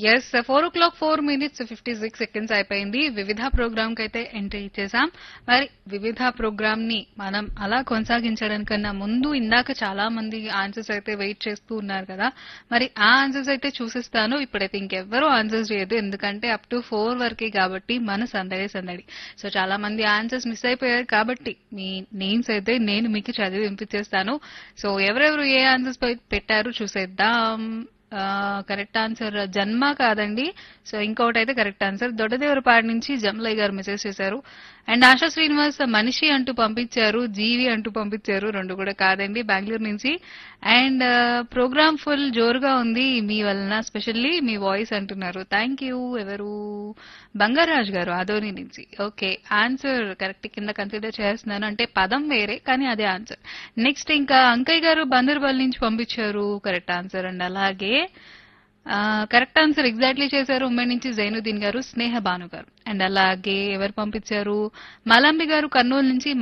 yes four o'clock four minutes fifty six seconds అయిపోయింది వివిధ programme కి అయితే ఎంట్రీ ఇచ్చేసాం మరి వివిధ ప్రోగ్రామ్ ని మనం అలా కొనసాగించడానికన్నా ముందు ఇందాక చాలా మంది ఆన్సర్స్ అయితే వెయిట్ చేస్తూ ఉన్నారు కదా మరి ఆ ఆన్సర్స్ అయితే చూసిస్తాను ఇప్పుడైతే ఇంకెవ్వరూ ఆన్సర్స్ చేయదు ఎందుకంటే అప్ టు ఫోర్ వరకే కాబట్టి మన సందడి సందడి సో చాలా మంది ఆన్సర్స్ మిస్ అయిపోయారు కాబట్టి మీ నేమ్స్ అయితే నేను మీకు చదివి వినిపించేస్తాను సో ఎవరెవరు ఏ ఆన్సర్స్ పెట్టారు చూసేద్దాం కరెక్ట్ ఆన్సర్ జన్మ కాదండి సో ఇంకొకటి అయితే కరెక్ట్ ఆన్సర్ దొడ్డదేవరపాడు నుంచి జమలయ్య గారు మెసేజ్ చేశారు అండ్ ఆశా శ్రీనివాస్ మనిషి అంటూ పంపించారు జీవి అంటూ పంపించారు రెండు కూడా కాదండి బెంగళూరు నుంచి అండ్ ప్రోగ్రామ్ ఫుల్ జోరుగా ఉంది మీ వలన స్పెషల్లీ మీ వాయిస్ అంటున్నారు థ్యాంక్ యూ ఎవరు బంగారాజ్ గారు ఆదోని నుంచి ఓకే ఆన్సర్ కరెక్ట్ కింద కన్సిడర్ చేస్తున్నాను అంటే పదం వేరే కానీ అదే ఆన్సర్ నెక్స్ట్ ఇంకా అంకయ్య గారు బందర్బల్ నుంచి పంపించారు కరెక్ట్ ఆన్సర్ అండ్ అలాగే కరెక్ట్ ఆన్సర్ ఎగ్జాక్ట్లీ చేశారు ఉమ్మడి నుంచి జైనుద్దీన్ గారు స్నేహ భాను గారు అండ్ అలాగే ఎవరు పంపించారు మలంబి గారు కర్నూలు నుంచి